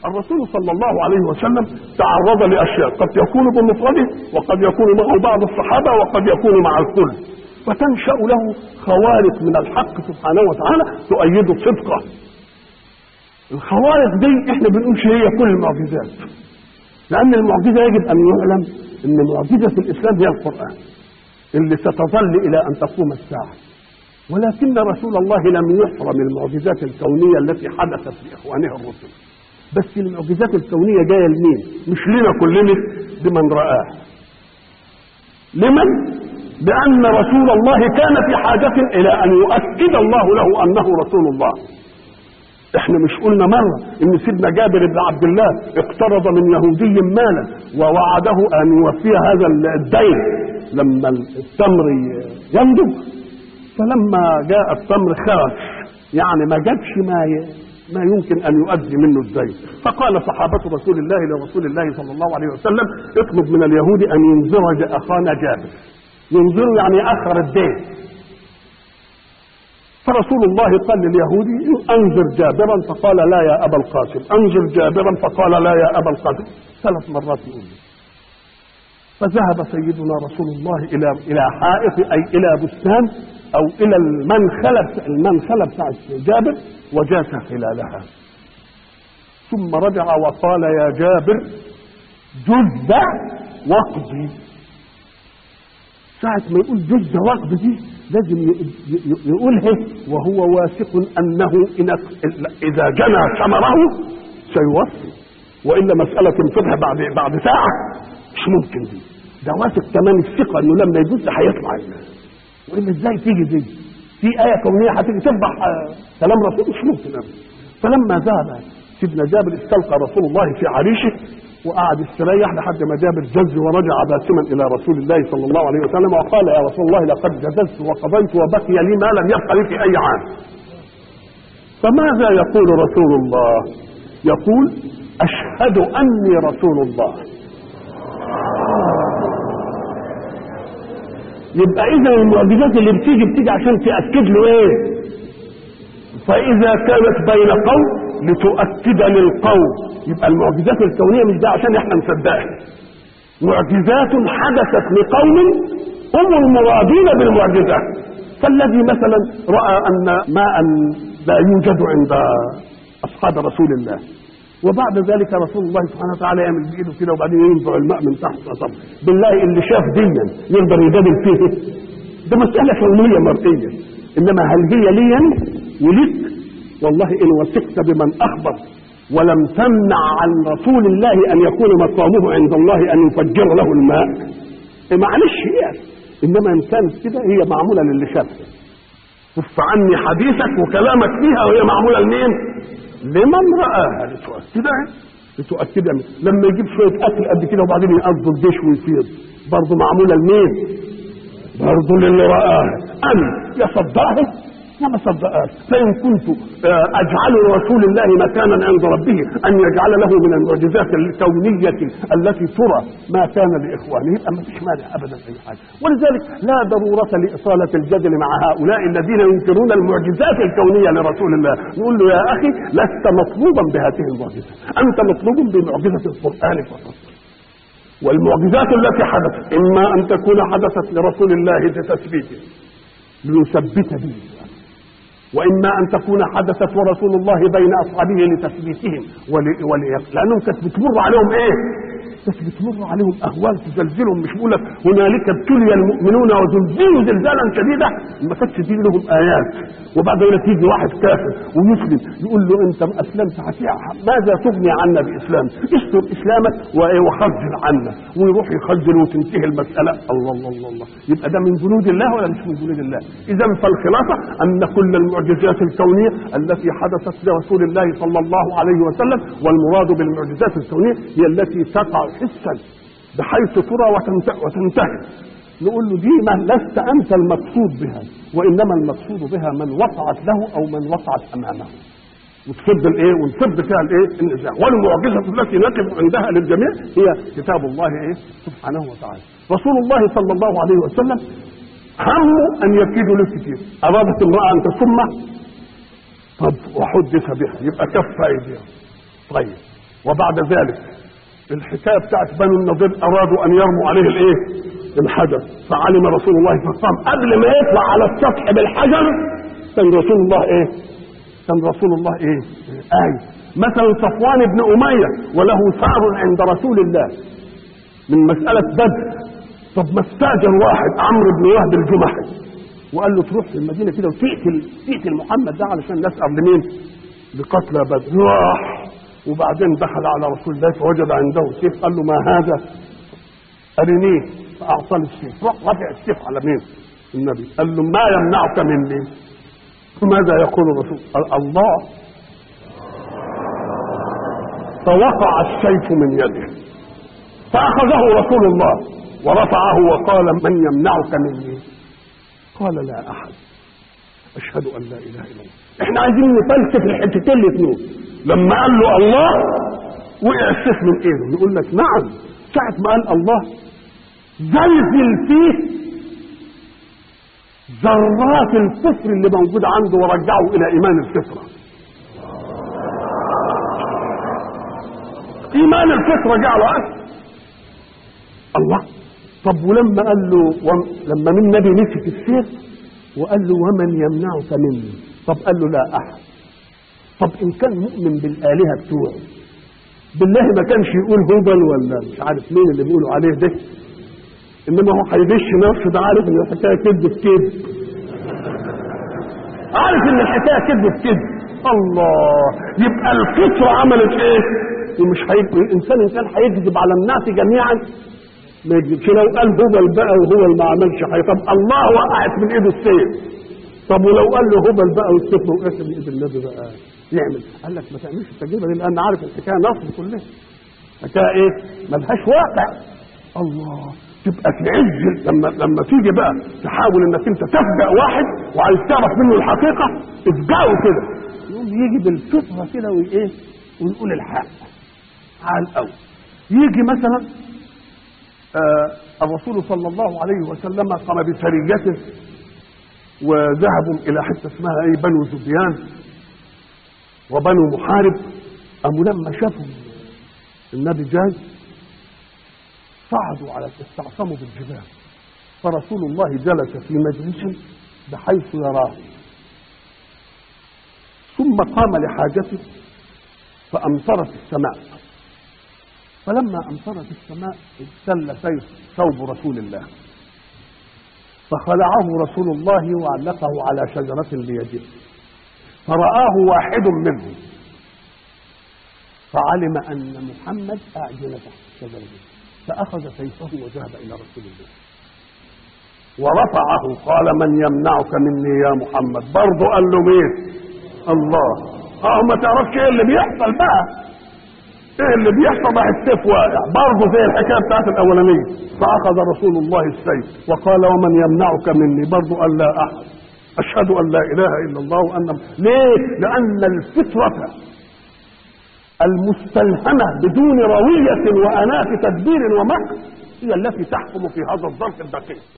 الرسول صلى الله عليه وسلم تعرض لاشياء قد يكون بمفرده وقد يكون معه بعض الصحابه وقد يكون مع الكل فتنشا له خوارق من الحق سبحانه وتعالى تؤيد صدقه الخوارق دي احنا بنقولش هي كل المعجزات لان المعجزه يجب ان يعلم ان معجزه الاسلام هي القران اللي ستظل الى ان تقوم الساعه ولكن رسول الله لم يحرم المعجزات الكونيه التي حدثت لاخوانه الرسل بس المعجزات الكونيه جايه لمين مش لنا كلنا لمن رآه لمن لأن رسول الله كان في حاجة إلى أن يؤكد الله له أنه رسول الله احنا مش قلنا مرة ان سيدنا جابر بن عبد الله اقترض من يهودي مالا ووعده ان يوفي هذا الدين لما التمر ينضج فلما جاء التمر خرج يعني ما جابش ما ي... ما يمكن ان يؤدي منه الدين فقال صحابه رسول الله لرسول الله صلى الله عليه وسلم اطلب من اليهود ان ينذر اخانا جابر ينذر يعني اخر الدين فرسول الله قال لليهودي انذر جابرا فقال لا يا ابا القاسم انذر جابرا فقال لا يا ابا القاسم ثلاث مرات يقول فذهب سيدنا رسول الله الى الى حائط اي الى بستان او الى المنخله المنخله بتاعت جابر وجاس خلالها ثم رجع وقال يا جابر جز وقضي ساعة ما يقول جز وقض دي لازم يقولها وهو واثق انه إن اذا جنى ثمره سيوفي والا مسألة تنفذها بعد بعد ساعة مش ممكن دي ده واثق كمان الثقة انه لما يجوز هيطلع والا ازاي تيجي دي في آية كونية هتيجي تذبح كلام رسول مش ممكن أبدا فلما ذهب سيدنا جابر استلقى رسول الله في عريشه وقعد يستريح لحد ما جابر جز ورجع باسما الى رسول الله صلى الله عليه وسلم وقال يا رسول الله لقد جززت وقضيت وبقي لي ما لم يبق لي في اي عام فماذا يقول رسول الله يقول اشهد اني رسول الله يبقى اذا المعجزات اللي بتيجي بتيجي عشان تاكد له ايه فاذا كانت بين قوم لتؤكد للقوم يبقى المعجزات الكونيه مش ده عشان احنا نصدقها معجزات حدثت لقوم هم المرادين بالمعجزه فالذي مثلا راى ان ماء لا يوجد عند اصحاب رسول الله وبعد ذلك رسول الله سبحانه وتعالى يعمل بايده كده وبعدين ينزع الماء من تحت طب بالله اللي شاف ديا يقدر يجادل فيه ده مساله كونيه مرئيه انما هل هي لي ولك والله ان وثقت بمن اخبر ولم تمنع عن رسول الله ان يكون مقامه عند الله ان يفجر له الماء إيه معلش يعني انما ان كانت كده هي معموله للي شافها كف عني حديثك وكلامك فيها وهي معموله لمين؟ لمن رآها لتؤكدها لتؤكدها لما يجيب شويه اكل قد كده وبعدين يقضوا الدش ويفيض برضه معموله لمين؟ برضه للي رآها انا يصدقها ما صدقهاش فإن كنت أجعل رسول الله مكانا عند ربه أن يجعل له من المعجزات الكونية التي ترى ما كان لإخوانه يبقى ما فيش مانع أبدا أي حاجة ولذلك لا ضرورة لإطالة الجدل مع هؤلاء الذين ينكرون المعجزات الكونية لرسول الله نقول له يا أخي لست مطلوبا بهذه المعجزة أنت مطلوب بمعجزة القرآن فقط والمعجزات التي حدثت إما أن تكون حدثت لرسول الله لتثبيته ليثبت به واما ان تكون حدثت ورسول الله بين اصحابه لتثبيتهم ول... ول... لانهم كانت بتمر عليهم ايه؟ كانت بتمر عليهم اهوال تزلزلهم مش بقول لك هنالك ابتلي المؤمنون وزلزلوا زلزالا شديدا ما كانتش دي لهم ايات وبعد ذلك يجي واحد كافر ويسلم يقول له انت اسلمت ماذا تغني عنا باسلام؟ استر اسلامك وخجل عنا ويروح يخجل وتنتهي المساله الله الله الله الله يبقى ده من جنود الله ولا مش من جنود الله؟ اذا فالخلاصه ان كل المعجزات الكونيه التي حدثت لرسول الله صلى الله عليه وسلم والمراد بالمعجزات الكونيه هي التي تقع حسا بحيث ترى وتنتهي نقول له دي ما لست انت المقصود بها وانما المقصود بها من وقعت له او من وقعت امامه وتسد الايه ونسد فيها الايه النزاع والمعجزه التي نقف عندها للجميع هي كتاب الله ايه سبحانه وتعالى رسول الله صلى الله عليه وسلم همه ان يكيد له كتير ارادت امراه ان تسمه طب وحدث بها يبقى كف ايديها طيب وبعد ذلك الحكايه بتاعت بنو النضير ارادوا ان يرموا عليه الايه الحجر فعلم رسول الله فقام قبل ما يطلع على السطح بالحجر كان رسول الله ايه كان رسول الله ايه آية مثلا صفوان بن أمية وله ثار عند رسول الله من مسألة بدر طب ما استأجر واحد عمرو بن وهب الجمحي وقال له تروح في المدينة كده وتقتل تقتل محمد ده علشان نسأل لمين؟ لقتلى بدر راح وبعدين دخل على رسول الله فوجد عنده سيف قال له ما هذا؟ أرنيه فأعطاني السيف راح رفع السيف على مين؟ النبي قال له ما يمنعك مني؟ ماذا يقول الرسول؟ قال الله فوقع السيف من يده فأخذه رسول الله ورفعه وقال من يمنعك مني قال لا أحد أشهد أن لا إله إلا الله إحنا عايزين نفلسف الحتتين الاثنين لما قال له الله وقع السيف من إيده يقول لك نعم ساعة ما قال الله زلزل فيه ذرات الكفر اللي موجود عنده ورجعه إلى إيمان الفطرة ايمان الفطره جعله اسد الله طب ولما قال له وم... لما من النبي مسك السيف وقال له ومن يمنعك مني طب قال له لا احد طب ان كان مؤمن بالالهه بتوعه بالله ما كانش يقول هبل ولا مش عارف مين اللي بيقولوا عليه ده انما هو هيغش نفسه ده عارف ان الحكايه كذب في كذب عارف ان الحكايه كذب في كذب الله يبقى الفطره عملت ايه ومش هيكذب الانسان ان كان هيكذب على الناس جميعا ما يكذبش لو قال هبل بقى وهو اللي ما عملش حاجه طب الله وقعت من ايده السيف طب ولو قال له هبل بقى والسيف ما وقعش من ايد النبي بقى يعمل قال لك ما تعملش التجربه دي لان عارف الحكايه نصب كلها حكايه ايه ملهاش واقع الله تبقى في عز لما لما تيجي بقى تحاول انك انت تفجأ واحد وعايز تعرف منه الحقيقه افجأه كده يقوم يجي بالفطره كده وايه ونقول الحق على الاول يجي مثلا آه الرسول صلى الله عليه وسلم قام بسريته وذهبوا الى حته اسمها ايه بنو زبيان وبنو محارب قاموا لما شافوا النبي جاي صعدوا على استعصموا بالجبال فرسول الله جلس في مجلس بحيث يراه ثم قام لحاجته فأمطرت السماء فلما أمطرت السماء ابتل سيف ثوب رسول الله فخلعه رسول الله وعلقه على شجرة بيده فرآه واحد منهم فعلم أن محمد أعجل تحت الشجرة دي فأخذ سيفه وذهب إلى رسول الله ورفعه قال من يمنعك مني يا محمد برضه قال له مين الله اه ما تعرفش ايه اللي بيحصل بقى ايه اللي بيحصل بقى السيف واقع برضه زي الحكايه بتاعت الاولانيه فاخذ رسول الله السيف وقال ومن يمنعك مني برضه قال لا احد اشهد ان لا اله الا الله وان ليه لان الفطره المستلهمه بدون رويه واناه تدبير ومكر هي التي تحكم في هذا الظرف الدقيق